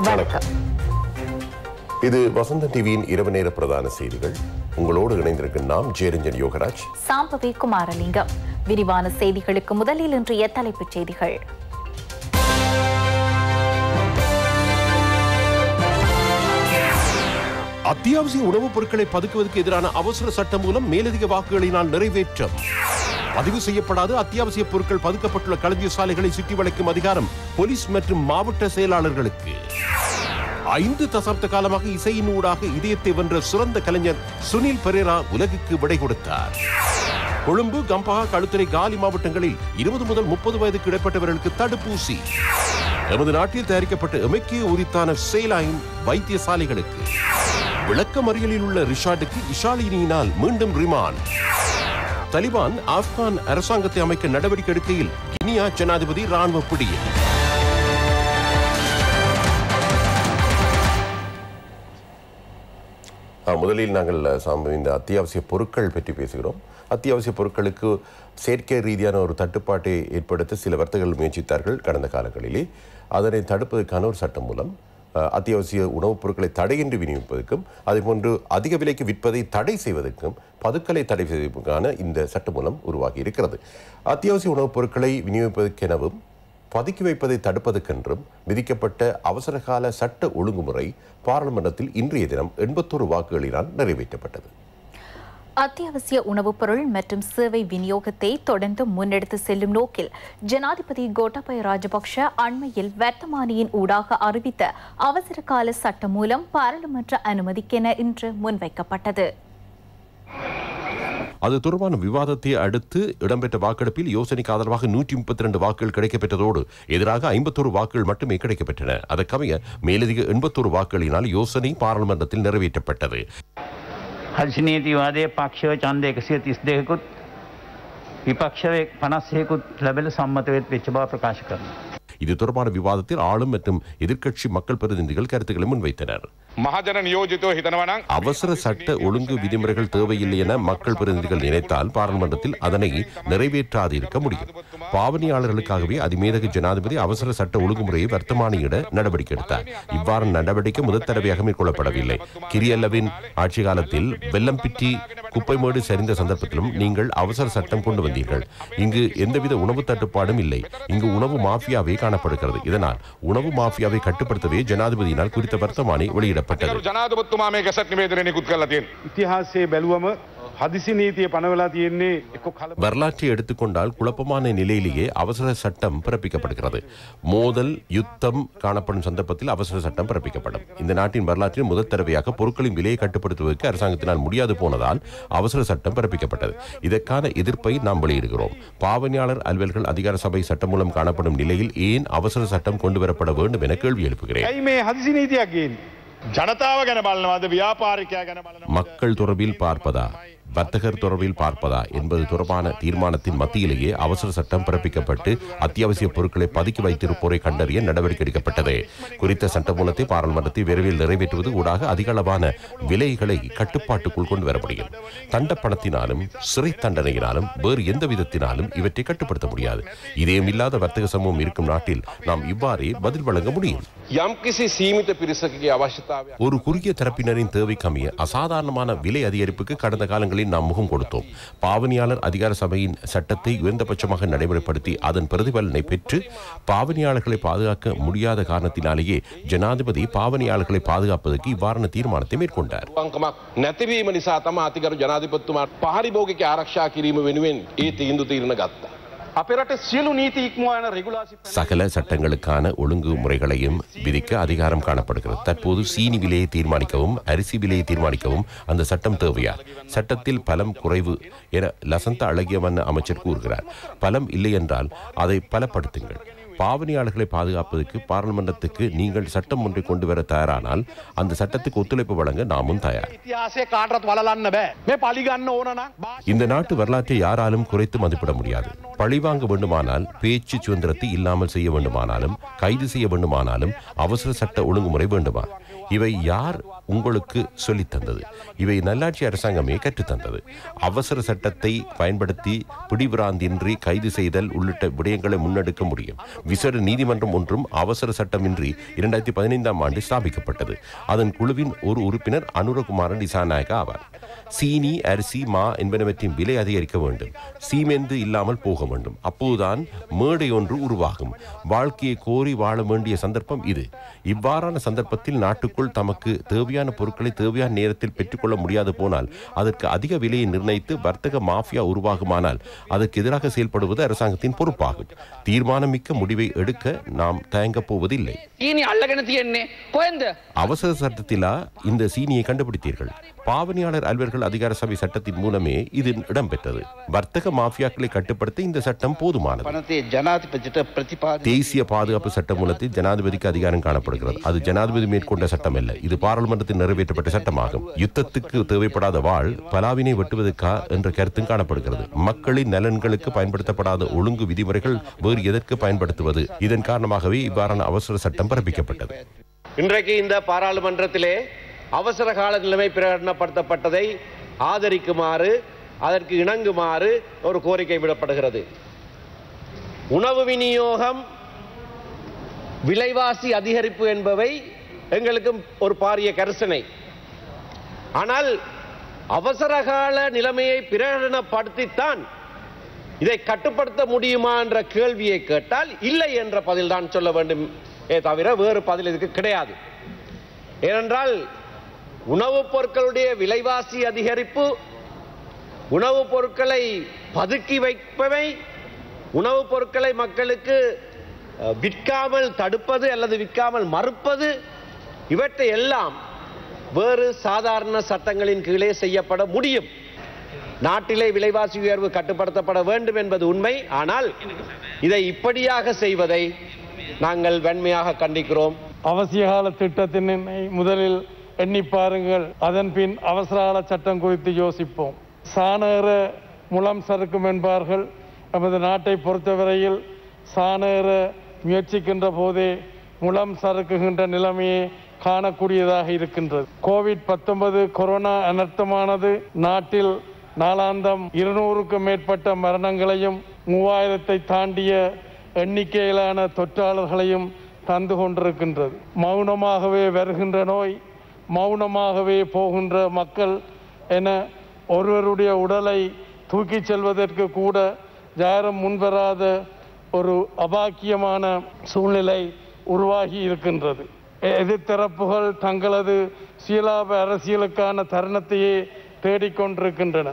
வணக்கம் இது வசந்த டிவியின் இரவு நேர பிரதான செய்திகள் உங்களோடு இணைந்திருக்கும் நாம் ஜெயரஞ்சன் யோகராஜ் சாம்பவி குமாரலிங்கம் விரிவான செய்திகளுக்கு முதலில் இன்றைய தலைப்புச் செய்திகள் அத்தியாவசிய உணவுப் பொருட்களை பதுக்குவதற்கு எதிரான அவசர சட்டம் மூலம் மேலதிக வாக்குகளினால் நிறைவேற்றம் பதிவு செய்யப்படாத அத்தியாவசிய பொருட்கள் பதுக்கப்பட்டுள்ள களஞ்சிய சாலைகளை சுற்றி வளைக்கும் அதிகாரம் போலீஸ் மற்றும் மாவட்ட செயலாளர்களுக்கு ஐந்து தசாப்த காலமாக இசையின் ஊடாக இதயத்தை வென்ற சிறந்த கலைஞர் சுனில் பெரேரா உலகுக்கு விடை கொடுத்தார் கொழும்பு கம்பஹா களுத்துறை காலி மாவட்டங்களில் இருபது முதல் முப்பது வயதுக்கு இடைப்பட்டவர்களுக்கு தடுப்பூசி எமது நாட்டில் தயாரிக்கப்பட்ட எமைக்கு உரித்தான செயலாயின் வைத்தியசாலைகளுக்கு விளக்கமறியலில் உள்ள ரிஷாடுக்கு இஷாலினியினால் மீண்டும் ரிமாண்ட் தலிபான் ஆப்கான் அரசாங்கத்தை அமைக்க நடவடிக்கை எடுக்கையில் கினியா ஜனாதிபதி ராணுவ பிடியில் ஆ, முதலில் நாங்கள் சாமி இந்த அத்தியாவசிய பொருட்கள் பற்றி பேசுகிறோம் அத்தியாவசிய பொருட்களுக்கு செயற்கை ரீதியான ஒரு தட்டுப்பாட்டை ஏற்படுத்த சில வர்த்தகர்கள் முயற்சித்தார்கள் கடந்த காலங்களிலே அதனை தடுப்பதற்கான ஒரு சட்டம் மூலம் அ, அத்தியாவசிய உணவுப் பொருட்களை தடையின்றி விநியோகிப்பதற்கும் அதேபோன்று அதிக விலைக்கு விற்பதை தடை செய்வதற்கும் பதுக்கலை தடை செய்வதற்கான இந்த சட்டம் மூலம் உருவாகி இருக்கிறது அத்தியாவசிய உணவுப் பொருட்களை விநியோகிப்பதற்கெனவும் பதுக்கி வைப்பதை தடுப்பதற்கென்றும் விதிக்கப்பட்ட அவசரகால சட்ட ஒழுங்குமுறை பாராளுமன்றத்தில் இன்றைய தினம் எண்பத்தோரு வாக்குகளினால் நிறைவேற்றப்பட்டது அத்தியாவசிய உணவுப் பொருள் மற்றும் சேவை விநியோகத்தை தொடர்ந்து முன்னெடுத்து செல்லும் நோக்கில் ஜனாதிபதி கோட்டாபய ராஜபக்ஷ அண்மையில் வர்த்தமானியின் ஊடாக அறிவித்த அவசர கால சட்டம் மூலம் பாராளுமன்ற அனுமதிக்கென இன்று முன்வைக்கப்பட்டது அது தொடர்பான விவாதத்தை அடுத்து இடம்பெற்ற வாக்கெடுப்பில் யோசனைக்கு ஆதரவாக நூற்றி முப்பத்தி ரெண்டு வாக்குகள் கிடைக்கப்பெற்றதோடு எதிராக ஐம்பத்தோரு வாக்குகள் மட்டுமே கிடைக்கப்பெற்றன அதற்கமைய மேலதிக எண்பத்தோரு வாக்குகளினால் யோசனை பாராளுமன்றத்தில் நிறைவேற்றப்பட்டது හදිසිනීතිවාදය පක්ෂව චන්ද එකසිය තිස් දෙකුත් විපක්ෂව පනස්සයකුත් ලැබෙල සම්මතවත් වෙච්ච බව ප්‍රකාශ කරන. இது தொடர்பான விவாதத்தில் ஆளும் மற்றும் எதிர்க்கட்சி மக்கள் பிரதிநிதிகள் கருத்துக்களை முன்வைத்தனர் මහජන නියෝජිතව හිතනවනම් அவசர சட்ட ஒழுங்கு விதிமுறைகள் தேவையில்லை என மக்கள் பிரதிநிதிகள் நினைத்தால் பாராளுமன்றத்தில் அதனை நிறைவேற்றாது இருக்க முடியும் பாவனையாளர்களுக்காகவே அதிமேதக ஜனாதிபதி அவசர சட்ட ஒழுங்குமுறையை வர்த்தமானியிட நடவடிக்கை எடுத்தார் இவ்வாறு நடவடிக்கை முதல் தடவையாக மேற்கொள்ளப்படவில்லை கிரியல்லவின் ஆட்சி காலத்தில் வெள்ளம்பிட்டி குப்பைமேடு சரிந்த சந்தர்ப்பத்திலும் நீங்கள் அவசர சட்டம் கொண்டு வந்தீர்கள் இங்கு எந்தவித உணவு தட்டுப்பாடும் இல்லை இங்கு உணவு மாஃபியாவே காணப்படுகிறது இதனால் உணவு மாஃபியாவை கட்டுப்படுத்தவே ஜனாதிபதியினால் குறித்த வர்த்தமானி வெளியிடப்பட்டது ජනාධපත්තුමා මේ ගැසට නිවේදනය නිකුත් කරලා තියෙන. ඉතිහාසයේ බැලුවම හදිසි නීතිය පනවලා තියෙන්නේ එක්ක කල வரலாற்றை எடுத்துக்கொண்டால் குழப்பமான நிலையிலேயே அவசர சட்டம் பிறப்பிக்கப்படுகிறது மோதல் யுத்தம் காணப்படும் சந்தர்ப்பத்தில் அவசர சட்டம் பிறப்பிக்கப்படும் இந்த நாட்டின் வரலாற்றில் முதல் தடவையாக பொருட்களின் விலையை கட்டுப்படுத்துவதற்கு அரசாங்கத்தினால் முடியாது போனதால் அவசர சட்டம் பிறப்பிக்கப்பட்டது இதற்கான எதிர்ப்பை நாம் வெளியிடுகிறோம் பாவனையாளர் அலுவல்கள் அதிகார சபை சட்டம் மூலம் காணப்படும் நிலையில் ஏன் அவசர சட்டம் கொண்டு வரப்பட வேண்டும் என கேள்வி எழுப்புகிறேன் ඇයි මේ හදිසි නීතියක් ගේන්නේ ජනතාව ගැන බලනවාද ව්‍යාපාරිකයා ගැන බලන மக்கள் தொடர்பில் பார்ப்பதா வர்த்தகர் தொடர்பில் பார்ப்பதா என்பது தொடர்பான தீர்மானத்தின் மத்தியிலேயே அவசர சட்டம் பிறப்பிக்கப்பட்டு அத்தியாவசிய பொருட்களை பதுக்கி வைத்திருப்போரை கண்டறிய நடவடிக்கை எடுக்கப்பட்டது குறித்த சட்டமூலத்தை பாராளுமன்றத்தில் விரைவில் நிறைவேற்றுவது ஊடாக அதிக அளவான விலைகளை கட்டுப்பாட்டுக்குள் கொண்டு வர முடியும் தண்ட பணத்தினாலும் சிறை தண்டனையினாலும் வேறு எந்த விதத்தினாலும் இவற்றை கட்டுப்படுத்த முடியாது இதயமில்லாத வர்த்தக சமூகம் இருக்கும் நாட்டில் நாம் இவ்வாறே பதில் வழங்க முடியும் යම්කිසි සීමිත පිරිසකගේ අවශ්‍යතාවය ஒரு குறுகிய தரப்பினரின் தேவைக்கமைய அசாதாரணமான விலை அதிகரிப்புக்கு கடந்த காலங்களில் நாம் முகம் கொடுத்தோம் பாவனையாளர் அதிகார சபையின் சட்டத்தை உயர்ந்தபட்சமாக நடைமுறைப்படுத்தி அதன் பிரதிபலனை பெற்று பாவனையாளர்களை பாதுகாக்க முடியாத காரணத்தினாலேயே ஜனாதிபதி பாவனையாளர்களை பாதுகாப்பதற்கு இவ்வாறான தீர்மானத்தை மேற்கொண்டார் වංකමක් නැතිවීම නිසා තම අතිකරු ජනාධිපත්තුමාට පහරිභෝගික ආරක්ෂා කිරීම වෙනුවෙන් ඒ තීන්දු තීරණ ගත්තා. අපේ රට සියලු නීති ඉක්මවා යන රෙගුලාසි சகல சட்டங்களுக்கான ஒழுங்கு முறைகளையும் விதிக்க அதிகாரம் காணப்படுகிறது தற்போது சீனி விலையை தீர்மானிக்கவும் அரிசி விலையை தீர்மானிக்கவும் அந்த சட்டம் தேவையா சட்டத்தில் பலம் குறைவு என லசந்த அழகியவன் அமைச்சர் கூறுகிறார் பலம் இல்லை என்றால் அதை பலப்படுத்துங்கள் பாவனையாளர்களை பாதுகாப்பதற்கு பாராளுமன்றத்துக்கு நீங்கள் சட்டம் ஒன்றை கொண்டு வர தயாரானால் அந்த சட்டத்துக்கு ஒத்துழைப்பு வழங்க நாமும் தயார் ඉතිහාසය කාටත් වලන්න බෑ මේ පලිගන්න ඕන නම් இந்த நாட்டு வரலாற்றை யாராலும் குறைத்து மதிப்பிட முடியாது பழிவாங்க வேண்டுமானால் பேச்சு சுதந்திரத்தை இல்லாமல் செய்ய வேண்டுமானாலும் கைது செய்ய வேண்டுமானாலும் அவசர சட்ட ஒழுங்குமுறை வேண்டுமா இவை யார் உங்களுக்கு சொல்லித் தந்தது இவை நல்லாட்சி அரசாங்கமே கற்றுத்தந்தது அவசர சட்டத்தை பயன்படுத்தி பிடிபிராந்தியின்றி கைது செய்தல் உள்ளிட்ட விடயங்களை முன்னெடுக்க முடியும் விசேட நீதிமன்றம் ஒன்றும் அவசர சட்டமின்றி இரண்டாயிரத்தி பதினைந்தாம் ஆண்டு ஸ்தாபிக்கப்பட்டது அதன் குழுவின் ஒரு உறுப்பினர் அனுரகுமாரன் திசாநாயக ஆவார் சீனி அரிசி மா என்பனவற்றின் விலை அதிகரிக்க வேண்டும் சீமெந்து இல்லாமல் போக வேண்டும் அப்போதுதான் மேடை ஒன்று உருவாகும் வாழ்க்கையை கோரி வாழ வேண்டிய சந்தர்ப்பம் இது இவ்வாறான சந்தர்ப்பத்தில் நாட்டுக்குள் தமக்கு தேவையான பொருட்களை தேவையான நேரத்தில் பெற்றுக்கொள்ள முடியாது போனால் அதற்கு அதிக விலையை நிர்ணயித்து வர்த்தக மாஃபியா உருவாகுமானால் அதற்கு எதிராக செயல்படுவது அரசாங்கத்தின் பொறுப்பாகும் தீர்மானமிக்க முடிவை எடுக்க நாம் தயங்கப் போவதில்லை ඊනි අල්ලගෙන තියෙන්නේ කොහෙන්ද அவசர சட்டத்திலா இந்த சீனியை கண்டுபிடித்தீர்கள் பாவனையாளர் அலுவலர்கள் அதிகார சபை சட்டத்தின் மூலமே இது இடம்பெற்றது வர்த்தக மாஃபியாக்களை கட்டுப்படுத்த இந்த சட்டம் போதுமானது පනතේ ජනාතිපතිට ප්‍රතිපාද தேசிய பாதுகாப்பு சட்ட மூலத்தில் ஜனாதிபதிக்கு அதிகாரம் காணப்படுகிறது அது ஜனாதிபதி மேற்கொண்ட சட்டம் அல்ல இது பாராளுமன்றத்தில் நிறைவேற்றப்பட்ட சட்டமாகும் யுத்தத்துக்கு தேவைப்படாத வாழ் பலாவினை வெட்டுவதற்கா என்ற கருத்தும் காணப்படுகிறது மக்களின் நலன்களுக்கு பயன்படுத்தப்படாத ஒழுங்கு விதிமுறைகள் வேறு எதற்கு பயன்படுத்துவது இதன் காரணமாகவே இவ்வாறான அவசர சட்டம் பிறப்பிக்கப்பட்டது இன்றைக்கு இந்த பாராளுமன்றத்திலே அவசர கால நிலைமை பிரகடனப்படுத்தப்பட்டதை ஆதரிக்குமாறு அதற்கு இணங்குமாறு ஒரு கோரிக்கை விடப்படுகிறது உணவு விநியோகம் விலைவாசி அதிகரிப்பு என்பவை எங்களுக்கு ஒரு பாரிய கரிசனை ஆனால் அவசர கால நிலைமையை பிரகடனப்படுத்தித்தான் இதை கட்டுப்படுத்த முடியுமா என்ற கேள்வியை கேட்டால் இல்லை என்ற பதில் தான் சொல்ல வேண்டும் ஏ தவிர வேறு பதில் இதுக்கு கிடையாது ஏனென்றால் உணவுப் பொருட்களுடைய விலைவாசி அதிகரிப்பு உணவுப் பொருட்களை பதுக்கி வைப்பவை உணவுப் பொருட்களை மக்களுக்கு அஹ், விற்காமல் தடுப்பது அல்லது விற்காமல் மறுப்பது இவற்றை எல்லாம் வேறு சாதாரண சட்டங்களின் கீழே செய்யப்பட முடியும் நாட்டிலே விலைவாசி உயர்வு கட்டுப்படுத்தப்பட வேண்டும் என்பது உண்மை ஆனால் இதை இப்படியாக செய்வதை நாங்கள் வன்மையாக கண்டிக்கிறோம் அவசியகால திட்டத்தினை முதலில் எண்ணி பாருங்கள் அதன் பின் அவசரகால சட்டம் குறித்து யோசிப்போம் சாணேற முலம் சறுக்கும் என்பார்கள் நமது நாட்டை பொறுத்தவரையில் சாணேற முயற்சிக்கின்ற போதே முலம் சறுக்குகின்ற நிலைமையை காணக்கூடியதாக இருக்கின்றது கோவிட் பத்தொன்பது கொரோனா அனர்த்தமானது நாட்டில் நாளாந்தம் இருநூறுக்கும் மேற்பட்ட மரணங்களையும் மூவாயிரத்தை தாண்டிய எண்ணிக்கையிலான தொற்றாளர்களையும் தந்து கொண்டிருக்கின்றது மௌனமாகவே வருகின்ற நோய் மௌனமாகவே போகின்ற மக்கள் என ஒருவருடைய உடலை தூக்கிச் செல்வதற்கு கூட யாரும் முன்வராத ஒரு அபாக்கியமான சூழ்நிலை உருவாகி இருக்கின்றது எ- எதிர்த்தரப்புகள் தங்களது சுயலாப அரசியலுக்கான தருணத்தையே தேடிக்கொண்டிருக்கின்றன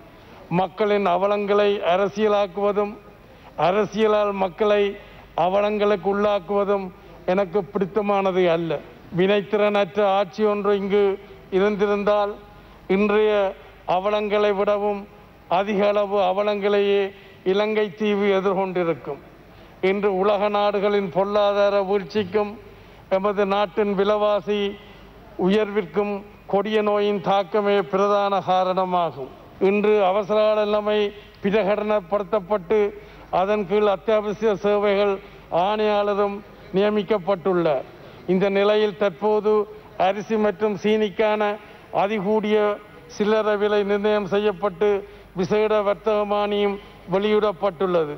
மக்களின் அவலங்களை அரசியலாக்குவதும் அரசியலால் மக்களை அவலங்களுக்கு உள்ளாக்குவதும் எனக்கு பிடித்தமானது அல்ல வினைத்திறனற்ற ஆட்சி ஒன்று இங்கு இருந்திருந்தால் இன்றைய அவலங்களை விடவும் அதிக அளவு அவலங்களையே இலங்கை தீவு எதிர்கொண்டிருக்கும் இன்று உலக நாடுகளின் பொருளாதார வீழ்ச்சிக்கும் எமது நாட்டின் விலைவாசி உயர்விற்கும் கொடிய நோயின் தாக்கமே பிரதான காரணமாகும் இன்று அவசர நிலைமை பிரகடனப்படுத்தப்பட்டு அதன் கீழ் அத்தியாவசிய சேவைகள் ஆணையாளரும் நியமிக்கப்பட்டுள்ளார் இந்த நிலையில் தற்போது அரிசி மற்றும் சீனிக்கான அதிகூடிய சில்லறை விலை நிர்ணயம் செய்யப்பட்டு விசேட வர்த்தக மானியம் வெளியிடப்பட்டுள்ளது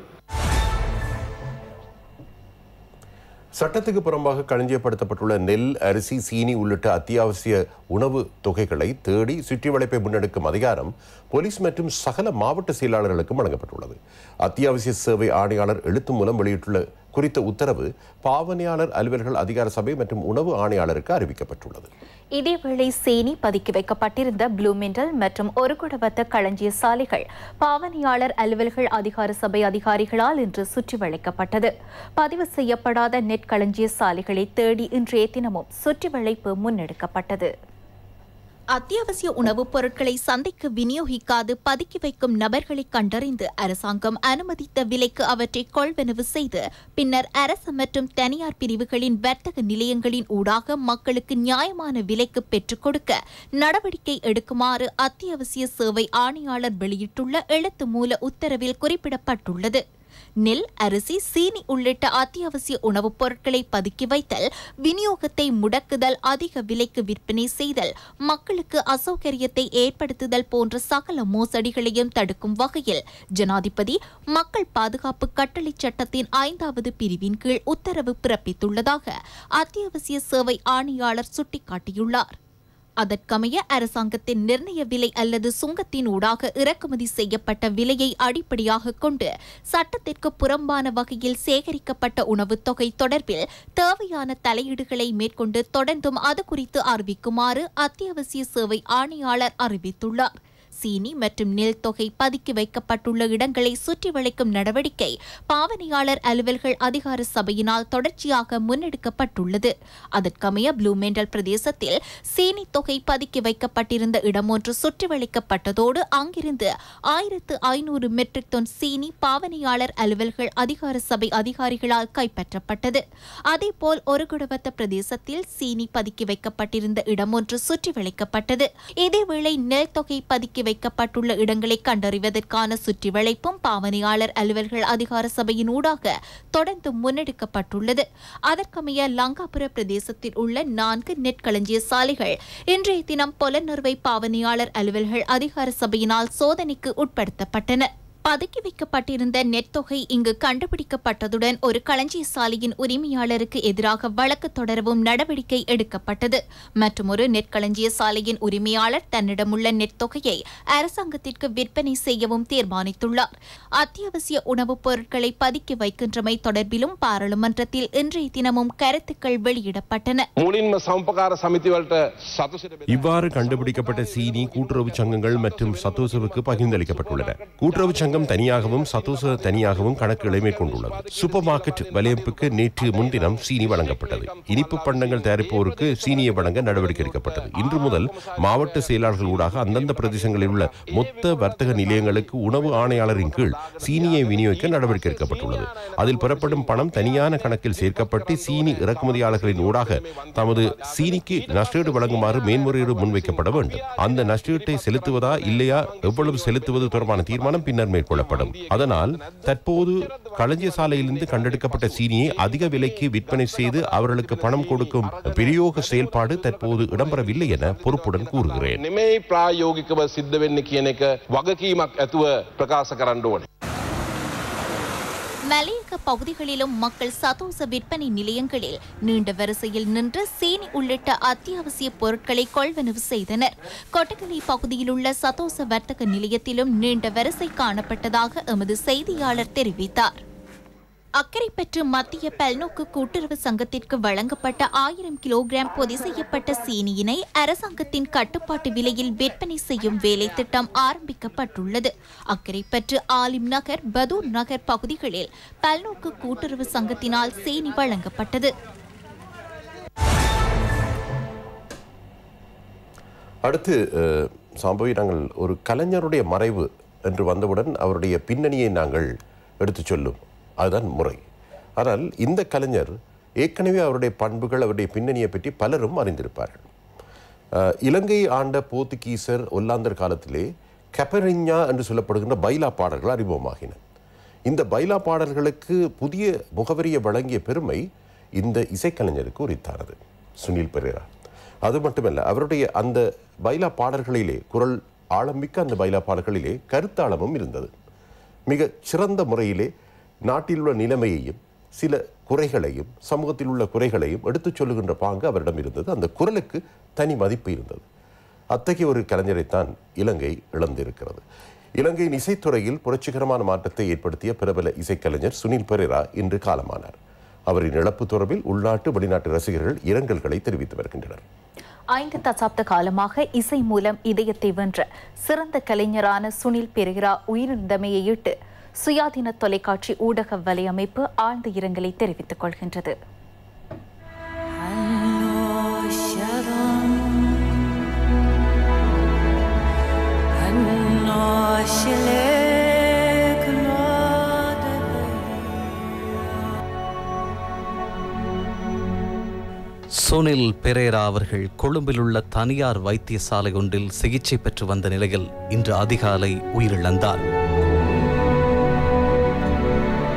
சட்டத்துக்கு புறம்பாக களஞ்சியப்படுத்தப்பட்டுள்ள நெல் அரிசி சீனி உள்ளிட்ட அத்தியாவசிய உணவு தொகைகளை தேடி சுற்றி வளைப்பை முன்னெடுக்கும் அதிகாரம் போலீஸ் மற்றும் சகல மாவட்ட செயலாளர்களுக்கும் வழங்கப்பட்டுள்ளது அத்தியாவசிய சேவை ஆணையாளர் எழுத்து மூலம் வெளியிட்டுள்ள குறித்த உத்தரவு பாவனையாளர் அலுவலர்கள் அதிகார சபை மற்றும் உணவு ஆணையாளருக்கு அறிவிக்கப்பட்டுள்ளது இதேவேளை சேனி பதுக்கி வைக்கப்பட்டிருந்த ப்ளூமெண்டல் மற்றும் ஒரு குடவத்த களஞ்சிய சாலைகள் பாவனையாளர் அலுவல்கள் அதிகார சபை அதிகாரிகளால் இன்று சுற்றி வளைக்கப்பட்டது பதிவு செய்யப்படாத நெட் களஞ்சிய சாலைகளை தேடி இன்றைய தினமும் சுற்றி வளைப்பு முன்னெடுக்கப்பட்டது அத்தியாவசிய உணவுப் பொருட்களை சந்தைக்கு விநியோகிக்காது பதுக்கி வைக்கும் நபர்களை கண்டறிந்து அரசாங்கம் அனுமதித்த விலைக்கு அவற்றை கொள்வனவு செய்து பின்னர் அரசு மற்றும் தனியார் பிரிவுகளின் வர்த்தக நிலையங்களின் ஊடாக மக்களுக்கு நியாயமான விலைக்கு பெற்றுக் கொடுக்க நடவடிக்கை எடுக்குமாறு அத்தியாவசிய சேவை ஆணையாளர் வெளியிட்டுள்ள எழுத்து மூல உத்தரவில் குறிப்பிடப்பட்டுள்ளது நெல் அரிசி சீனி உள்ளிட்ட அத்தியாவசிய உணவுப் பொருட்களை பதுக்கி வைத்தல் விநியோகத்தை முடக்குதல் அதிக விலைக்கு விற்பனை செய்தல் மக்களுக்கு அசௌகரியத்தை ஏற்படுத்துதல் போன்ற சகல மோசடிகளையும் தடுக்கும் வகையில் ஜனாதிபதி மக்கள் பாதுகாப்பு கட்டளை சட்டத்தின் ஐந்தாவது பிரிவின் கீழ் உத்தரவு பிறப்பித்துள்ளதாக அத்தியாவசிய சேவை ஆணையாளர் சுட்டிக்காட்டியுள்ளார் அதற்கமைய அரசாங்கத்தின் நிர்ணய விலை அல்லது சுங்கத்தின் ஊடாக இறக்குமதி செய்யப்பட்ட விலையை அடிப்படையாக கொண்டு சட்டத்திற்கு புறம்பான வகையில் சேகரிக்கப்பட்ட உணவுத் தொகை தொடர்பில் தேவையான தலையீடுகளை மேற்கொண்டு தொடர்ந்தும் அது குறித்து அறிவிக்குமாறு அத்தியாவசிய சேவை ஆணையாளர் அறிவித்துள்ளார் சீனி மற்றும் நெல் தொகை பதுக்கி வைக்கப்பட்டுள்ள இடங்களை சுற்றி வளைக்கும் நடவடிக்கை பாவனையாளர் அலுவல்கள் அதிகார சபையினால் தொடர்ச்சியாக முன்னெடுக்கப்பட்டுள்ளது அதற்கமைய ப்ளூமெண்டல் பிரதேசத்தில் சீனி தொகை பதுக்கி வைக்கப்பட்டிருந்த இடம் ஒன்று சுற்றி வளைக்கப்பட்டதோடு அங்கிருந்து ஆயிரத்து ஐநூறு மெட்ரிக் டன் சீனி பாவனையாளர் அலுவல்கள் அதிகார சபை அதிகாரிகளால் கைப்பற்றப்பட்டது அதேபோல் ஒருகுடவத்த பிரதேசத்தில் சீனி பதுக்கி வைக்கப்பட்டிருந்த இடம் ஒன்று சுற்றி வளைக்கப்பட்டது இதேவேளை நெல் தொகை பதுக்கி வைக்கப்பட்டுள்ள இடங்களை கண்டறிவதற்கான சுற்றி வளைப்பும் பாவனையாளர் அலுவல்கள் அதிகார சபையின் ஊடாக தொடர்ந்து முன்னெடுக்கப்பட்டுள்ளது அதற்கமைய லங்காபுர பிரதேசத்தில் உள்ள நான்கு நெற்களஞ்சிய சாலைகள் இன்றைய தினம் பொலனறுவை பாவனையாளர் அலுவல்கள் அதிகார சபையினால் சோதனைக்கு உட்படுத்தப்பட்டன பதுக்கி வைக்கப்பட்டிருந்த நெட் தொகை இங்கு கண்டுபிடிக்கப்பட்டதுடன் ஒரு களஞ்சிய சாலையின் உரிமையாளருக்கு எதிராக வழக்கு தொடரவும் நடவடிக்கை எடுக்கப்பட்டது மற்றொரு நெற்களஞ்சிய சாலையின் உரிமையாளர் தன்னிடமுள்ள நெட் தொகையை அரசாங்கத்திற்கு விற்பனை செய்யவும் தீர்மானித்துள்ளார் அத்தியாவசிய உணவுப் பொருட்களை பதுக்கி வைக்கின்றமை தொடர்பிலும் பாராளுமன்றத்தில் இன்றைய தினமும் கருத்துக்கள் வெளியிடப்பட்டன මුලින්ම සම්පකාර සමිතිවලට සතුසිට இவ்வாறு கண்டுபிடிக்கப்பட்ட சீனி கூட்டுறவு சங்கங்கள் மற்றும் சத்தோசவுக்கு பகிர்ந்தளிக்கப்பட்டுள்ளன கூட்டுறவு சங்கம் தனியாகவும் சத்தோச தனியாகவும் கணக்குகளை மேற்கொண்டுள்ளது சூப்பர் மார்க்கெட் வலையமைப்புக்கு நேற்று முன்தினம் சீனி வழங்கப்பட்டது இனிப்பு பண்டங்கள் தயாரிப்போருக்கு சீனியை வழங்க நடவடிக்கை எடுக்கப்பட்டது இன்று முதல் மாவட்ட செயலாளர்கள் ஊடாக அந்தந்த பிரதேசங்களில் உள்ள மொத்த வர்த்தக நிலையங்களுக்கு உணவு ஆணையாளரின் கீழ் சீனியை விநியோகிக்க நடவடிக்கை எடுக்கப்பட்டுள்ளது அதில் பெறப்படும் பணம் தனியான கணக்கில் சேர்க்கப்பட்டு சீனி இறக்குமதியாளர்களின் ஊடாக தமது சீனிக்கு நஷ்டீடு வழங்குமாறு மேன்முறையீடு முன்வைக்கப்பட வேண்டும் அந்த நஷ்டீட்டை செலுத்துவதா இல்லையா எவ்வளவு செலுத்துவது தொடர்பான தீர்மானம் பின்னர் மேற்கொள்ளப்படும் அதனால் தற்போது களஞ்சிய சாலையிலிருந்து கண்டெடுக்கப்பட்ட சீனியை அதிக விலைக்கு விற்பனை செய்து அவர்களுக்கு பணம் கொடுக்கும் பிரயோக செயல்பாடு தற்போது இடம்பெறவில்லை என பொறுப்புடன் கூறுகிறேன் නෙමෙයි ප්‍රායෝගිකව සිද්ධ වෙන්න කියන එක වගකීමක් ඇතුව ප්‍රකාශ කරන්න ඕනේ. மலையக பகுதிகளிலும் மக்கள் சதோச விற்பனை நிலையங்களில் நீண்ட வரிசையில் நின்று சீனி உள்ளிட்ட அத்தியாவசிய பொருட்களை கொள்வனவு செய்தனர் கொட்டகலை பகுதியில் உள்ள சதோச வர்த்தக நிலையத்திலும் நீண்ட வரிசை காணப்பட்டதாக எமது செய்தியாளர் தெரிவித்தார் அக்கரைப்பற்று மத்திய பல்நோக்கு கூட்டுறவு சங்கத்திற்கு வழங்கப்பட்ட ஆயிரம் கிலோகிராம் பொதி செய்யப்பட்ட சீனியினை அரசாங்கத்தின் கட்டுப்பாட்டு விலையில் விற்பனை செய்யும் வேலை திட்டம் ஆரம்பிக்கப்பட்டுள்ளது அக்கரைப்பற்று ஆலிம் நகர் பதூர் நகர் பகுதிகளில் பல்நோக்கு கூட்டுறவு சங்கத்தினால் சீனி வழங்கப்பட்டது அடுத்து அஹ், சாம்பவி நாங்கள் ஒரு கலைஞருடைய மறைவு என்று வந்தவுடன் அவருடைய பின்னணியை நாங்கள் எடுத்துச் சொல்லும் அதுதான் முறை ஆனால் இந்த கலைஞர் ஏற்கனவே அவருடைய பண்புகள் அவருடைய பின்னணியை பற்றி பலரும் அறிந்திருப்பார்கள் அஹ், இலங்கை ஆண்ட போர்த்துகீசர் ஒல்லாந்தர் காலத்திலே கெப்பரிஞ்சா என்று சொல்லப்படுகின்ற பைலா பாடல்கள் அறிமுகமாகின இந்த பைலா பாடல்களுக்கு புதிய முகவரியை வழங்கிய பெருமை இந்த இசைக்கலைஞருக்கு உரித்தானது சுனில் பெரேரா அது மட்டுமல்ல அவருடைய அந்த பைலா பாடல்களிலே குரல் ஆழமிக்க அந்த பைலா பாடல்களிலே கருத்தாளமும் இருந்தது மிக சிறந்த முறையிலே நாட்டில் உள்ள நிலைமையையும் சில குறைகளையும் சமூகத்தில் உள்ள குறைகளையும் எடுத்துச் சொல்லுகின்ற பாங்கு அவரிடம் இருந்தது அந்த குரலுக்கு தனி மதிப்பு இருந்தது அத்தகைய ஒரு கலைஞரைத்தான் இலங்கை இழந்திருக்கிறது இலங்கையின் இசைத்துறையில் புரட்சிகரமான மாற்றத்தை ஏற்படுத்திய பிரபல இசைக்கலைஞர் சுனில் பெரேரா இன்று காலமானார் அவரின் இழப்பு தொடர்பில் உள்நாட்டு வெளிநாட்டு ரசிகர்கள் இரங்கல்களை தெரிவித்து வருகின்றனர் ஐந்து தசாப்த காலமாக இசை மூலம் இதயத்தை வென்ற சிறந்த கலைஞரான சுனில் பெரேரா உயிரிழந்தமையையிட்டு சுயாதீன தொலைக்காட்சி ஊடக வலையமைப்பு ஆழ்ந்த இரங்கலை தெரிவித்துக் கொள்கின்றது சுனில் பெரேரா அவர்கள் கொழும்பில் உள்ள தனியார் வைத்தியசாலை ஒன்றில் சிகிச்சை பெற்று வந்த நிலையில் இன்று அதிகாலை உயிரிழந்தார்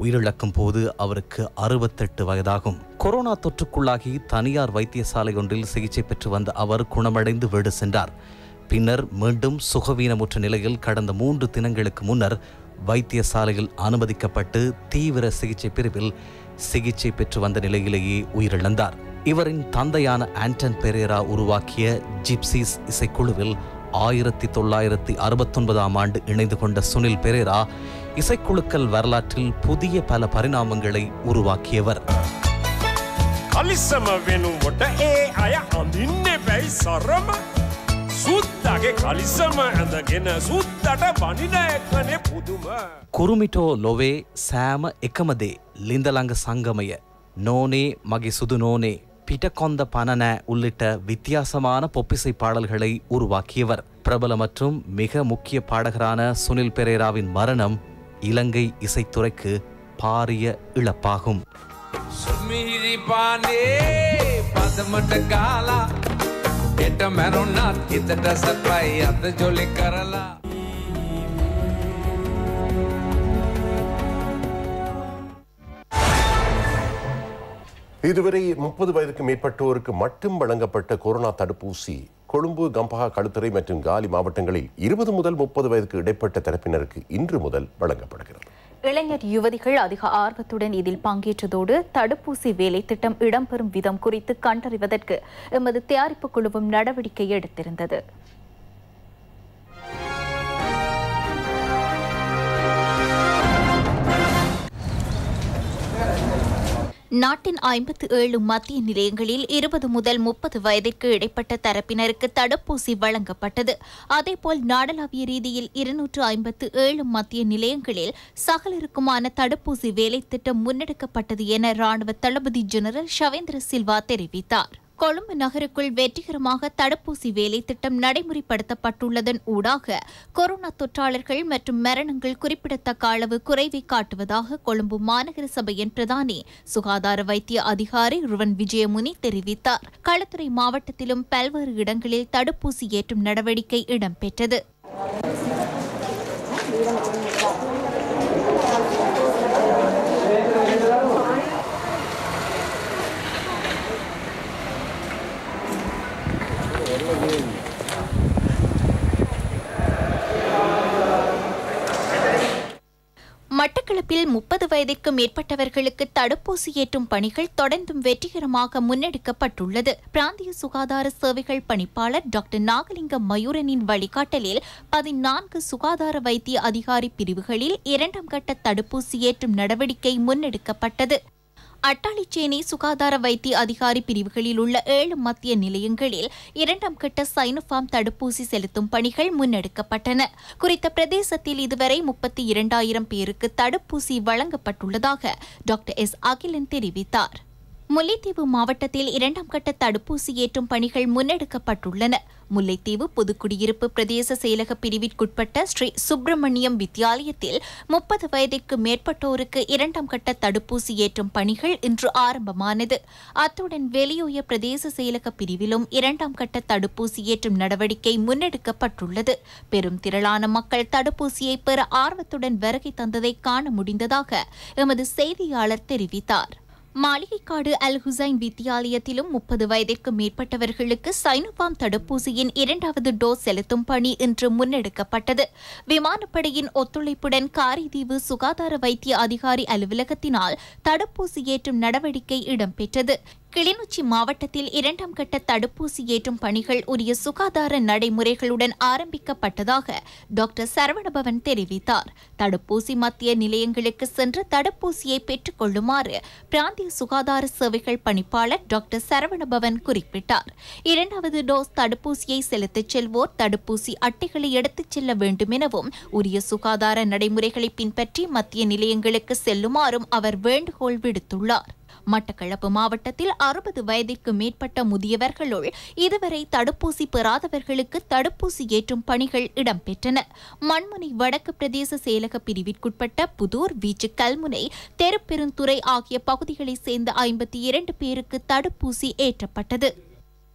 உயிரிழக்கும் போது அவருக்கு அறுபத்தெட்டு வயதாகும் கொரோனா தொற்றுக்குள்ளாகி தனியார் வைத்தியசாலை ஒன்றில் சிகிச்சை பெற்று வந்த அவர் குணமடைந்து வீடு சென்றார் பின்னர் மீண்டும் சுகவீனமுற்ற நிலையில் கடந்த மூன்று தினங்களுக்கு முன்னர் வைத்தியசாலையில் அனுமதிக்கப்பட்டு தீவிர சிகிச்சை பிரிவில் சிகிச்சை பெற்று வந்த நிலையிலேயே உயிரிழந்தார் இவரின் தந்தையான ஆண்டன் பெரேரா உருவாக்கிய ஜிப்சிஸ் இசைக்குழுவில் ஆயிரத்தி தொள்ளாயிரத்தி அறுபத்தொன்பதாம் ஆண்டு இணைந்து கொண்ட சுனில் பெரேரா இசைக்குழுக்கள் வரலாற்றில் புதிய பல பரிணாமங்களை உருவாக்கியவர் කලිස්සම වෙනුවට ඒ අය අඳින්න බැයි සරම සුද්දගේ කලිස්සම ඇඳගෙන සුද්දට බනින එක්වනේ පුදුම. කුරුමිටෝ ලොවේ සෑම එකමදේ லிந்தலங்க சங்கமய நோனே மகி சுது நோனே பிடக்கொந்த பனன உள்ளிட்ட வித்தியாசமான பொப்பிசை பாடல்களை உருவாக்கியவர் பிரபல மற்றும் மிக முக்கிய பாடகரான சுனில் பெரேராவின் மரணம் இலங்கை இசைத்துறைக்கு பாரிய இழப்பாகும் සුමිහිරි පානේ පදමට ගාලා එට මැරුණත් හිතට සපයි අද ජොලි කරලා இதுவரை முப்பது வயதுக்கு மேற்பட்டோருக்கு மட்டும் வழங்கப்பட்ட கொரோனா தடுப்பூசி கொழும்பு கம்பஹா களுத்துறை மற்றும் காலி மாவட்டங்களில் இருபது முதல் முப்பது வயதுக்கு இடைப்பட்ட தரப்பினருக்கு இன்று முதல் வழங்கப்படுகிறது இளைஞர் யுவதிகள் அதிக ஆர்வத்துடன் இதில் பங்கேற்றதோடு தடுப்பூசி வேலை திட்டம் இடம்பெறும் விதம் குறித்து கண்டறிவதற்கு எமது தயாரிப்பு குழுவும் நடவடிக்கை எடுத்திருந்தது நாட்டின் ஐம்பத்து ஏழு மத்திய நிலையங்களில் இருபது முதல் முப்பது வயதிற்கு இடைப்பட்ட தரப்பினருக்கு தடுப்பூசி வழங்கப்பட்டது அதேபோல் நாடளாவிய ரீதியில் இருநூற்று ஐம்பத்து ஏழு மத்திய நிலையங்களில் சகலருக்குமான தடுப்பூசி வேலை திட்டம் முன்னெடுக்கப்பட்டது என ராணுவ தளபதி ஜெனரல் ஷவேந்திர சில்வா தெரிவித்தார் கொழும்பு நகருக்குள் வெற்றிகரமாக தடுப்பூசி வேலை திட்டம் நடைமுறைப்படுத்தப்பட்டுள்ளதன் ஊடாக கொரோனா தொற்றாளர்கள் மற்றும் மரணங்கள் குறிப்பிடத்தக்க அளவு குறைவை காட்டுவதாக கொழும்பு மாநகர சபையின் பிரதானி சுகாதார வைத்திய அதிகாரி ருவன் விஜயமுனி தெரிவித்தார் களத்துறை மாவட்டத்திலும் பல்வேறு இடங்களில் தடுப்பூசி ஏற்றும் நடவடிக்கை இடம்பெற்றது மட்டக்களப்பில் முப்பது வயதிற்கு மேற்பட்டவர்களுக்கு தடுப்பூசி ஏற்றும் பணிகள் தொடர்ந்தும் வெற்றிகரமாக முன்னெடுக்கப்பட்டுள்ளது பிராந்திய சுகாதார சேவைகள் பணிப்பாளர் டாக்டர் நாகலிங்கம் மயூரனின் வழிகாட்டலில் பதினான்கு சுகாதார வைத்திய அதிகாரி பிரிவுகளில் இரண்டாம் கட்ட தடுப்பூசி ஏற்றும் நடவடிக்கை முன்னெடுக்கப்பட்டது அட்டாளிச்சேனை சுகாதார வைத்திய அதிகாரி பிரிவுகளில் உள்ள ஏழு மத்திய நிலையங்களில் இரண்டாம் கட்ட சைனோஃபார்ம் தடுப்பூசி செலுத்தும் பணிகள் முன்னெடுக்கப்பட்டன குறித்த பிரதேசத்தில் இதுவரை முப்பத்தி இரண்டாயிரம் பேருக்கு தடுப்பூசி வழங்கப்பட்டுள்ளதாக டாக்டர் எஸ் அகிலன் தெரிவித்தார் முல்லைத்தீவு மாவட்டத்தில் இரண்டாம் கட்ட தடுப்பூசி ஏற்றும் பணிகள் முன்னெடுக்கப்பட்டுள்ளன முல்லைத்தீவு புதுக்குடியிருப்பு பிரதேச செயலக பிரிவிற்குட்பட்ட ஸ்ரீ சுப்பிரமணியம் வித்தியாலயத்தில் முப்பது வயதிற்கு மேற்பட்டோருக்கு இரண்டாம் கட்ட தடுப்பூசி ஏற்றும் பணிகள் இன்று ஆரம்பமானது அத்துடன் வெளியோய பிரதேச செயலக பிரிவிலும் இரண்டாம் கட்ட தடுப்பூசி ஏற்றும் நடவடிக்கை முன்னெடுக்கப்பட்டுள்ளது பெரும் திரளான மக்கள் தடுப்பூசியை பெற ஆர்வத்துடன் வருகை தந்ததை காண முடிந்ததாக எமது செய்தியாளர் தெரிவித்தார் மாளிகைக்காடு அல் ஹுசைன் வித்தியாலயத்திலும் முப்பது வயதிற்கு மேற்பட்டவர்களுக்கு சைனோபாம் தடுப்பூசியின் இரண்டாவது டோஸ் செலுத்தும் பணி இன்று முன்னெடுக்கப்பட்டது விமானப்படையின் ஒத்துழைப்புடன் காரைதீவு சுகாதார வைத்திய அதிகாரி அலுவலகத்தினால் தடுப்பூசி ஏற்றும் நடவடிக்கை இடம்பெற்றது கிளிநொச்சி மாவட்டத்தில் இரண்டாம் கட்ட தடுப்பூசி ஏற்றும் பணிகள் உரிய சுகாதார நடைமுறைகளுடன் ஆரம்பிக்கப்பட்டதாக டாக்டர் சரவணபவன் தெரிவித்தார் தடுப்பூசி மத்திய நிலையங்களுக்கு சென்று தடுப்பூசியை பெற்றுக் கொள்ளுமாறு பிராந்திய சுகாதார சேவைகள் பணிப்பாளர் டாக்டர் சரவணபவன் குறிப்பிட்டார் இரண்டாவது டோஸ் தடுப்பூசியை செலுத்திச் செல்வோர் தடுப்பூசி அட்டைகளை எடுத்துச் செல்ல வேண்டும் எனவும் உரிய சுகாதார நடைமுறைகளை பின்பற்றி மத்திய நிலையங்களுக்கு செல்லுமாறும் அவர் வேண்டுகோள் விடுத்துள்ளார் மட்டக்களப்பு மாவட்டத்தில் அறுபது வயதிற்கு மேற்பட்ட முதியவர்களுள் இதுவரை தடுப்பூசி பெறாதவர்களுக்கு தடுப்பூசி ஏற்றும் பணிகள் இடம்பெற்றன மண்முனை வடக்கு பிரதேச செயலக பிரிவிற்குட்பட்ட புதூர் வீச்சு கல்முனை தெருப்பெருந்துறை ஆகிய பகுதிகளைச் சேர்ந்த ஐம்பத்தி இரண்டு பேருக்கு தடுப்பூசி ஏற்றப்பட்டது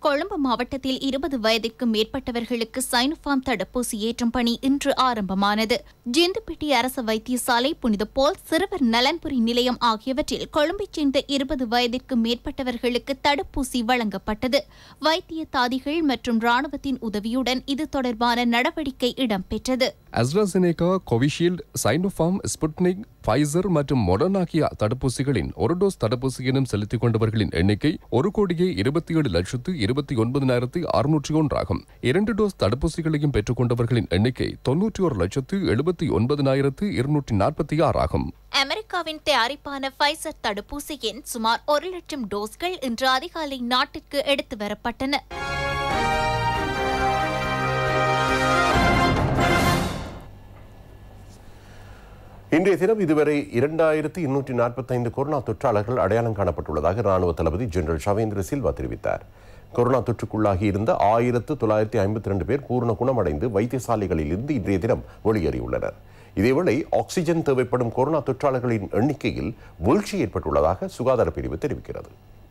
கொழும்பு மாவட்டத்தில் இருபது வயதிற்கு மேற்பட்டவர்களுக்கு சைனோஃபார்ம் தடுப்பூசி ஏற்றும் பணி இன்று ஆரம்பமானது ஜிந்துப்பிட்டி அரசு வைத்தியசாலை புனித போல் சிறுவர் நலன்புரி நிலையம் ஆகியவற்றில் கொழும்பைச் சேர்ந்த இருபது வயதிற்கு மேற்பட்டவர்களுக்கு தடுப்பூசி வழங்கப்பட்டது வைத்திய தாதிகள் மற்றும் ராணுவத்தின் உதவியுடன் இது தொடர்பான நடவடிக்கை இடம்பெற்றது AstraZeneca Covishield Sinopharm Sputnik Pfizer மற்றும் மொடர்ன் ஆகிய தடுப்பூசிகளின் ஒரு டோஸ் தடுப்பூசியினும் செலுத்திக் கொண்டவர்களின் எண்ணிக்கை ஒரு கோடியே இருபத்தி ஏழு லட்சத்து இருபத்தி ஒன்பதினாயிரத்து அறுநூற்றி ஒன்றாகும் இரண்டு டோஸ் தடுப்பூசிகளையும் பெற்றுக் கொண்டவர்களின் எண்ணிக்கை தொன்னூற்றி ஒரு லட்சத்து எழுபத்தி ஒன்பதினாயிரத்து இருநூற்றி நாற்பத்தி ஆறாகும் அமெரிக்காவின் தயாரிப்பான ஃபைசர் தடுப்பூசியின் சுமார் ஒரு லட்சம் டோஸ்கள் இன்று அதிகாலை நாட்டிற்கு எடுத்து வரப்பட்டன இன்றைய தினம் இதுவரை இரண்டாயிரத்தி இருநூற்றி நாற்பத்தைந்து கொரோனா தொற்றாளர்கள் அடையாளம் காணப்பட்டுள்ளதாக ராணுவ தளபதி ஜெனரல் ஷவேந்திர சில்வா தெரிவித்தார் கொரோனா தொற்றுக்குள்ளாகி இருந்த ஆயிரத்து தொள்ளாயிரத்தி ஐம்பத்தி ரெண்டு பேர் பூர்ண குணமடைந்து வைத்தியசாலைகளில் இருந்து இன்றைய தினம் வெளியேறியுள்ளனர் இதேவேளை ஆக்சிஜன் தேவைப்படும் கொரோனா தொற்றாளர்களின் எண்ணிக்கையில் வீழ்ச்சி ஏற்பட்டுள்ளதாக சுகாதார பிரிவு தெரிவிக்கிறது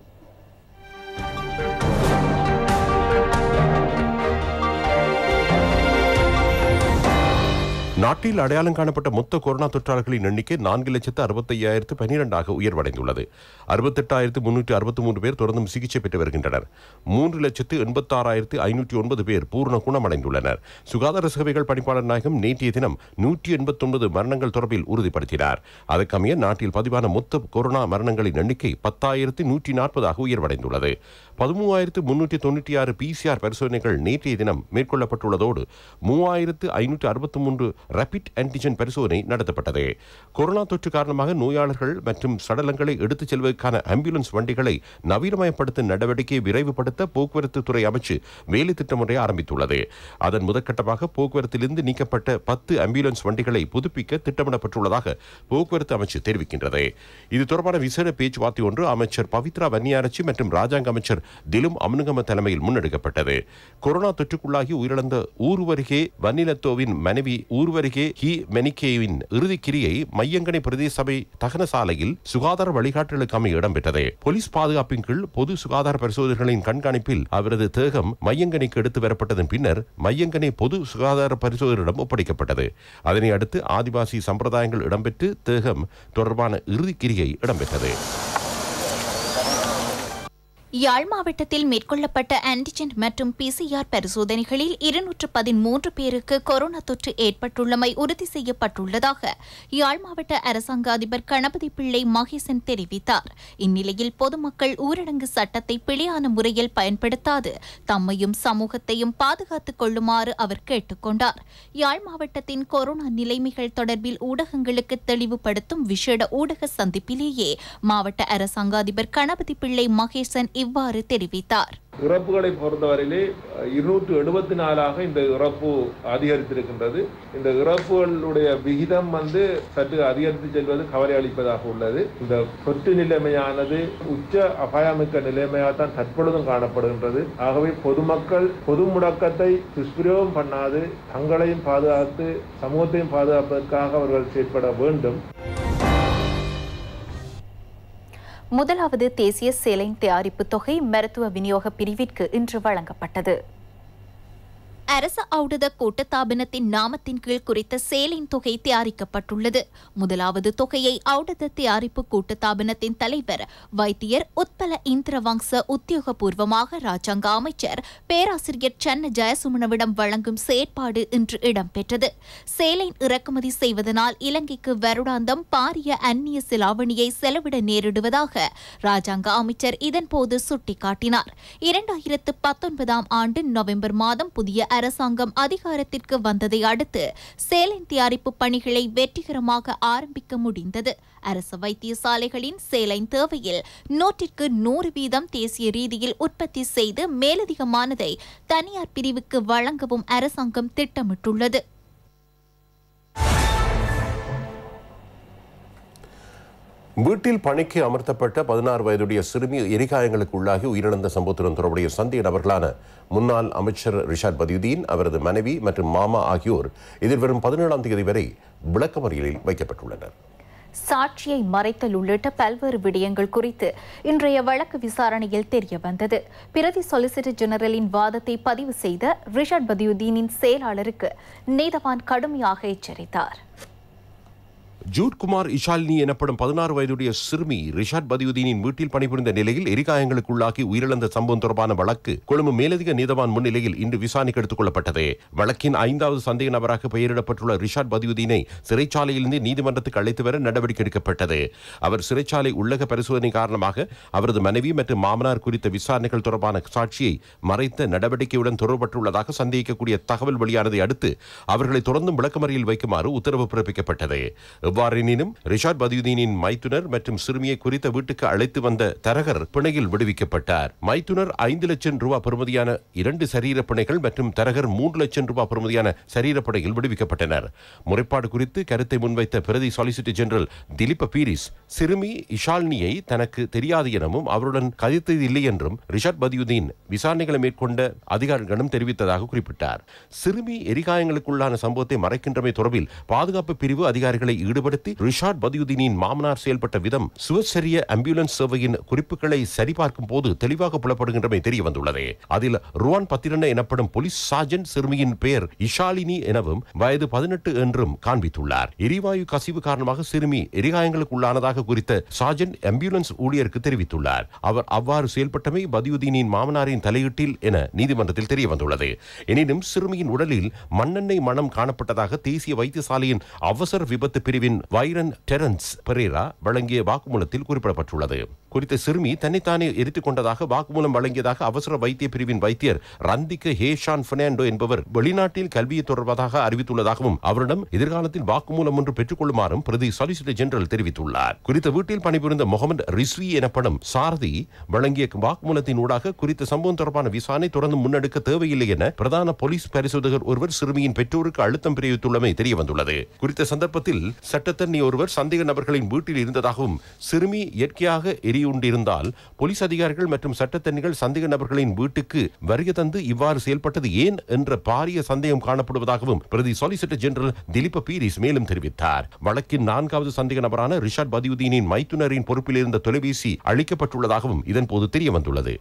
நாட்டில் அடையாளம் காணப்பட்ட மொத்த கொரோனா தொற்றாளர்களின் எண்ணிக்கை நான்கு லட்சத்து அறுபத்தையாயிரத்து பனிரெண்டாக உயர்வடைந்துள்ளது அறுபத்தெட்டாயிரத்து முன்னூற்றி அறுபத்தி மூன்று பேர் தொடர்ந்தும் சிகிச்சை பெற்று வருகின்றனர் மூன்று லட்சத்து எண்பத்தாறாயிரத்து ஐநூற்றி ஒன்பது பேர் பூர்ண குணமடைந்துள்ளனர் சுகாதார சேவைகள் பணிப்பாளர் நாயகம் நேற்றைய தினம் நூற்றி எண்பத்தொன்பது மரணங்கள் தொடர்பில் உறுதிப்படுத்தினார் அதற்கமைய நாட்டில் பதிவான மொத்த கொரோனா மரணங்களின் எண்ணிக்கை பத்தாயிரத்து நூற்றி நாற்பதாக உயர்வடைந்துள்ளது பதிமூவாயிரத்து முன்னூற்றி தொண்ணூற்றி ஆறு பிசிஆர் பரிசோதனைகள் நேற்றைய தினம் மேற்கொள்ளப்பட்டுள்ளதோடு மூவாயிரத்து ஐநூற்று அறுபத்தி மூன்று ரேபிட் ஆன்டிஜென் பரிசோதனை நடத்தப்பட்டது கொரோனா தொற்று காரணமாக நோயாளர்கள் மற்றும் சடலங்களை எடுத்துச் செல்வதற்கான ஆம்புலன்ஸ் வண்டிகளை நவீனமயப்படுத்தும் நடவடிக்கையை விரைவுபடுத்த போக்குவரத்து துறை அமைச்சு வேலை திட்டம் ஒன்றை ஆரம்பித்துள்ளது அதன் முதற்கட்டமாக போக்குவரத்திலிருந்து நீக்கப்பட்ட பத்து ஆம்புலன்ஸ் வண்டிகளை புதுப்பிக்க திட்டமிடப்பட்டுள்ளதாக போக்குவரத்து அமைச்சு தெரிவிக்கின்றது இது தொடர்பான விசேட பேச்சுவார்த்தை ஒன்று அமைச்சர் பவித்ரா வன்னியாரச்சி மற்றும் ராஜாங்க அமைச்சர் திலும் அமுனுகம தலைமையில் முன்னெடுக்கப்பட்டது கொரோனா தொற்றுக்குள்ளாகி உயிரிழந்த ஊர்வருகே வன்னிலத்தோவின் மனைவி ஊர்வருகே ஹி மெனிகேவின் இறுதிக்கிரியை மையங்கனை பிரதேச சபை தகன சாலையில் சுகாதார வழிகாட்டுதலுக்கு அமைய இடம்பெற்றது போலீஸ் பாதுகாப்பின் கீழ் பொது சுகாதார பரிசோதனைகளின் கண்காணிப்பில் அவரது தேகம் மையங்கனைக்கு எடுத்து வரப்பட்டதன் பின்னர் மையங்கனை பொது சுகாதார பரிசோதனையிடம் ஒப்படைக்கப்பட்டது அதனை அடுத்து ஆதிவாசி சம்பிரதாயங்கள் இடம்பெற்று தேகம் தொடர்பான இறுதிக்கிரியை இடம்பெற்றது யாழ் மாவட்டத்தில் மேற்கொள்ளப்பட்ட ஆன்டிஜென் மற்றும் பிசிஆர் பரிசோதனைகளில் இருநூற்று பதிமூன்று பேருக்கு கொரோனா தொற்று ஏற்பட்டுள்ளமை உறுதி செய்யப்பட்டுள்ளதாக யாழ் மாவட்ட அரசாங்க அதிபர் கணபதி பிள்ளை மகேசன் தெரிவித்தார் இந்நிலையில் பொதுமக்கள் ஊரடங்கு சட்டத்தை பிழையான முறையில் பயன்படுத்தாது தம்மையும் சமூகத்தையும் பாதுகாத்துக் கொள்ளுமாறு அவர் கேட்டுக் கொண்டார் யாழ் மாவட்டத்தின் கொரோனா நிலைமைகள் தொடர்பில் ஊடகங்களுக்கு தெளிவுபடுத்தும் விசேட ஊடக சந்திப்பிலேயே மாவட்ட அரசாங்க அதிபர் கணபதி பிள்ளை மகேசன் இவ்வாறு தெரிவித்தார் இறப்புகளை பொறுத்தவரையிலே இருநூற்று எழுபத்தி நாலாக இந்த இறப்பு அதிகரித்திருக்கின்றது இந்த இறப்புகளுடைய விகிதம் வந்து சற்று அதிகரித்து செல்வது கவலை அளிப்பதாக உள்ளது இந்த தொற்று நிலைமையானது உச்ச அபாயமிக்க நிலைமையாக தான் தற்பொழுதும் காணப்படுகின்றது ஆகவே பொதுமக்கள் பொது முடக்கத்தை துஷ்பிரயோகம் பண்ணாது தங்களையும் பாதுகாத்து சமூகத்தையும் பாதுகாப்பதற்காக அவர்கள் செயற்பட வேண்டும் முதலாவது தேசிய சேலைன் தயாரிப்பு தொகை மருத்துவ விநியோக பிரிவிற்கு இன்று வழங்கப்பட்டது அரச ஔடத கூட்டத்தாபனத்தின் நாமத்தின் கீழ் குறித்த சேலின் தொகை தயாரிக்கப்பட்டுள்ளது முதலாவது தொகையை ஔடத தயாரிப்பு கூட்டத்தாபனத்தின் தலைவர் வைத்தியர் உத்பல இந்திரவங்ச உத்தியோகபூர்வமாக ராஜாங்க அமைச்சர் பேராசிரியர் சன்ன ஜெயசுமனவிடம் வழங்கும் செயற்பாடு இன்று இடம்பெற்றது சேலைன் இறக்குமதி செய்வதனால் இலங்கைக்கு வருடாந்தம் பாரிய அந்நிய செலாவணியை செலவிட நேரிடுவதாக ராஜாங்க அமைச்சர் இதன்போது சுட்டிக்காட்டினார் இரண்டாயிரத்து பத்தொன்பதாம் ஆண்டு நவம்பர் மாதம் புதிய அரசாங்கம் அதிகாரத்திற்கு வந்ததை அடுத்து சேலின் தயாரிப்பு பணிகளை வெற்றிகரமாக ஆரம்பிக்க முடிந்தது அரசு வைத்தியசாலைகளின் சேலைன் தேவையில் நூற்றிற்கு நூறு வீதம் தேசிய ரீதியில் உற்பத்தி செய்து மேலதிகமானதை தனியார் பிரிவுக்கு வழங்கவும் அரசாங்கம் திட்டமிட்டுள்ளது வீட்டில் பணிக்கு அமர்த்தப்பட்ட பதினாறு வயதுடைய சிறுமி எரிகாயங்களுக்கு உள்ளாகி உயிரிழந்த சம்பவத்துடன் தொடர்புடைய சந்தேக நபர்களான முன்னாள் அமைச்சர் ரிஷாட் பதியுதீன் அவரது மனைவி மற்றும் மாமா ஆகியோர் எதிர்வரும் பதினேழாம் தேதி வரை விளக்கமறியலில் வைக்கப்பட்டுள்ளனர் சாட்சியை மறைத்தல் உள்ளிட்ட பல்வேறு விடயங்கள் குறித்து இன்றைய வழக்கு விசாரணையில் தெரிய வந்தது பிரதி சொலிசிட்டர் ஜெனரலின் வாதத்தை பதிவு செய்த ரிஷாட் பதியுதீனின் செயலாளருக்கு நீதவான் கடுமையாக எச்சரித்தார் ஜூட் குமார் இஷாலினி எனப்படும் பதினாறு வயதுடைய சிறுமி ரிஷாட் பதியுதீனின் வீட்டில் பணிபுரிந்த நிலையில் எரிகாயங்களுக்குள்ளாகி உயிரிழந்த சம்பவம் தொடர்பான வழக்கு கொழும்பு மேலதிக நீதவான் முன்னிலையில் இன்று விசாரணைக்கு எடுத்துக் கொள்ளப்பட்டது வழக்கின் ஐந்தாவது சந்தேக நபராக பெயரிடப்பட்டுள்ள ரிஷாட் பதியுதீனை சிறைச்சாலையிலிருந்து நீதிமன்றத்துக்கு அழைத்து வர நடவடிக்கை எடுக்கப்பட்டது அவர் சிறைச்சாலை உள்ளக பரிசோதனை காரணமாக அவரது மனைவி மற்றும் மாமனார் குறித்த விசாரணைகள் தொடர்பான சாட்சியை மறைத்த நடவடிக்கையுடன் தொடர்பட்டுள்ளதாக சந்தேகிக்கக்கூடிய தகவல் வெளியானதை அடுத்து அவர்களை தொடர்ந்தும் விளக்கமறியில் வைக்குமாறு உத்தரவு பிறப்பிக்கப்பட்டது எவ்வாறெனினும் ரிஷாட் பதியுதீனின் மைத்துனர் மற்றும் சிறுமியை குறித்த வீட்டுக்கு அழைத்து வந்த தரகர் பிணையில் விடுவிக்கப்பட்டார் மைத்துனர் ஐந்து லட்சம் ரூபாய் பெறுமதியான இரண்டு சரீர பிணைகள் மற்றும் தரகர் மூன்று லட்சம் ரூபாய் பெறுமதியான சரீர பிணையில் விடுவிக்கப்பட்டனர் முறைப்பாடு குறித்து கருத்தை முன்வைத்த பிரதி சொலிசிட்டர் ஜெனரல் திலீப பீரிஸ் சிறுமி இஷால்னியை தனக்கு தெரியாது எனவும் அவருடன் கதித்தது இல்லை என்றும் ரிஷாட் பதியுதீன் விசாரணைகளை மேற்கொண்ட அதிகாரிகளிடம் தெரிவித்ததாக குறிப்பிட்டார் சிறுமி எரிகாயங்களுக்குள்ளான சம்பவத்தை மறைக்கின்றமை தொடர்பில் பாதுகாப்பு பிரிவு அதிகாரிகளை ஈடுபடுத்தி ரிஷாட் பதியுதீனின் மாமனார் செயல்பட்ட விதம் சுவசரிய ஆம்புலன்ஸ் சேவையின் குறிப்புகளை சரிபார்க்கும் போது தெளிவாக புலப்படுகின்றமை தெரிய வந்துள்ளது அதில் ருவான் பத்திரன எனப்படும் போலீஸ் சார்ஜன் சிறுமியின் பெயர் இஷாலினி எனவும் வயது பதினெட்டு என்றும் காண்பித்துள்ளார் எரிவாயு கசிவு காரணமாக சிறுமி எரிகாயங்களுக்கு உள்ளானதாக குறித்த சார்ஜன் ஆம்புலன்ஸ் ஊழியருக்கு தெரிவித்துள்ளார் அவர் அவ்வாறு செயல்பட்டமை பதியுதீனின் மாமனாரின் தலையீட்டில் என நீதிமன்றத்தில் தெரிய வந்துள்ளது எனினும் சிறுமியின் உடலில் மண்ணெண்ணெய் மனம் காணப்பட்டதாக தேசிய வைத்தியசாலையின் அவசர விபத்து பிரிவின் வைரன் டெரன்ஸ் பெரேரா வழங்கிய வாக்குமூலத்தில் குறிப்பிடப்பட்டுள்ளது குறித்த சிறுமி தன்னைத்தானே எரித்துக் கொண்டதாக வாக்குமூலம் வழங்கியதாக அவசர வைத்திய பிரிவின் வைத்தியர் ரந்திக்க ஹேஷான் பெர்னாண்டோ என்பவர் வெளிநாட்டில் கல்வியை தொடர்வதாக அறிவித்துள்ளதாகவும் அவரிடம் எதிர்காலத்தில் வாக்குமூலம் ஒன்று பெற்றுக் கொள்ளுமாறும் பிரதி சொலிசிட்டர் ஜெனரல் தெரிவித்துள்ளார் குறித்த வீட்டில் பணிபுரிந்த முகமது ரிஸ்வி எனப்படும் சாரதி வழங்கிய வாக்குமூலத்தின் ஊடாக குறித்த சம்பவம் தொடர்பான விசாரணை தொடர்ந்து முன்னெடுக்க தேவையில்லை என பிரதான போலீஸ் பரிசோதகர் ஒருவர் சிறுமியின் பெற்றோருக்கு அழுத்தம் தெரிவித்துள்ளமை தெரிய வந்துள்ளது குறித்த சந்தர்ப்பத்தில் சட்டத்தரணி ஒருவர் சந்தேக நபர்களின் வீட்டில் இருந்ததாகவும் சிறுமி இயற்கையாக எரியுண்டிருந்தால் போலீஸ் அதிகாரிகள் மற்றும் சட்டத்தரணிகள் சந்தேக நபர்களின் வீட்டுக்கு வருகை தந்து இவ்வாறு செயல்பட்டது ஏன் என்ற பாரிய சந்தேகம் காணப்படுவதாகவும் பிரதி சொலிசிட்டர் ஜெனரல் திலீப பீரிஸ் மேலும் தெரிவித்தார் வழக்கின் நான்காவது சந்தேக நபரான ரிஷாட் பதியுதீனின் மைத்துனரின் பொறுப்பில் இருந்த தொலைபேசி அளிக்கப்பட்டுள்ளதாகவும் இதன்போது தெரிய வந்துள்ளது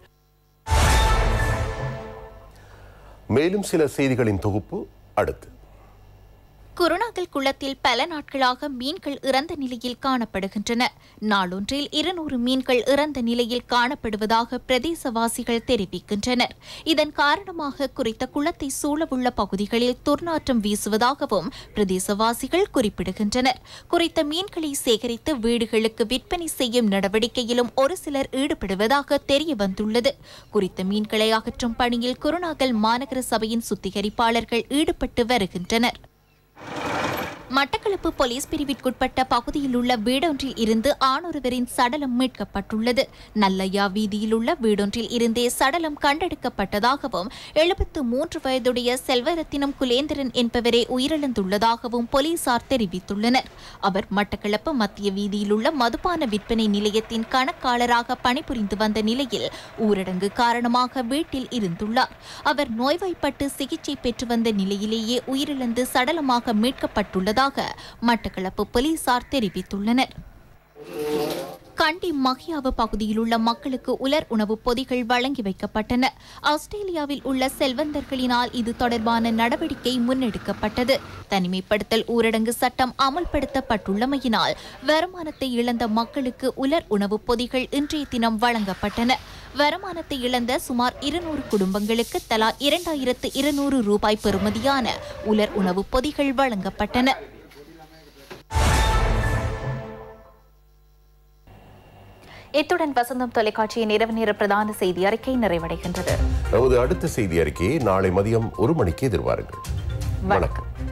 மேலும் சில செய்திகளின் தொகுப்பு அடுத்து குருணாகல் குளத்தில் பல நாட்களாக மீன்கள் இறந்த நிலையில் காணப்படுகின்றன நாளொன்றில் இருநூறு மீன்கள் இறந்த நிலையில் காணப்படுவதாக பிரதேசவாசிகள் தெரிவிக்கின்றனர் இதன் காரணமாக குறித்த குளத்தை சூழவுள்ள பகுதிகளில் துர்நாற்றம் வீசுவதாகவும் பிரதேசவாசிகள் குறிப்பிடுகின்றனர் குறித்த மீன்களை சேகரித்து வீடுகளுக்கு விற்பனை செய்யும் நடவடிக்கையிலும் ஒரு சிலர் ஈடுபடுவதாக தெரிய வந்துள்ளது குறித்த மீன்களை அகற்றும் பணியில் குருணாகல் மாநகர சபையின் சுத்திகரிப்பாளர்கள் ஈடுபட்டு வருகின்றனர் மட்டக்களப்பு போலீஸ் பிரிவிற்குட்பட்ட பகுதியில் உள்ள வீடொன்றில் இருந்து ஆணொருவரின் சடலம் மீட்கப்பட்டுள்ளது நல்லையா வீதியில் உள்ள வீடொன்றில் இருந்தே சடலம் கண்டெடுக்கப்பட்டதாகவும் எழுபத்து மூன்று வயதுடைய செல்வரத்தினம் குலேந்திரன் என்பவரே உயிரிழந்துள்ளதாகவும் போலீசார் தெரிவித்துள்ளனர் அவர் மட்டக்களப்பு மத்திய வீதியில் உள்ள மதுபான விற்பனை நிலையத்தின் கணக்காளராக பணிபுரிந்து வந்த நிலையில் ஊரடங்கு காரணமாக வீட்டில் இருந்துள்ளார் அவர் நோய்வாய்ப்பட்டு சிகிச்சை பெற்று வந்த நிலையிலேயே உயிரிழந்து சடலமாக மீட்கப்பட்டுள்ளதாக மட்டக்களப்பு போலீசார் தெரிவித்துள்ளனர் கண்டி மகியாவு பகுதியில் உள்ள மக்களுக்கு உலர் உணவுப் பொதிகள் வழங்கி வைக்கப்பட்டன ஆஸ்திரேலியாவில் உள்ள செல்வந்தர்களினால் இது தொடர்பான நடவடிக்கை முன்னெடுக்கப்பட்டது தனிமைப்படுத்தல் ஊரடங்கு சட்டம் அமல்படுத்தப்பட்டுள்ளமையினால் வருமானத்தை இழந்த மக்களுக்கு உலர் உணவுப் பொதிகள் இன்றைய தினம் வழங்கப்பட்டன வருமானத்தை இழந்த சுமார் இருநூறு குடும்பங்களுக்கு தலா இரண்டாயிரத்து இருநூறு ரூபாய் பெறுமதியான உலர் உணவுப் பொதிகள் வழங்கப்பட்டன இத்துடன் வசந்தம் தொலைக்காட்சியின் இரவு நேர பிரதான செய்தி அறிக்கை நிறைவடைகின்றது நமது அடுத்த செய்தி அறிக்கையை நாளை மதியம் ஒரு மணிக்கு எதிர்பாருங்கள் வணக்கம்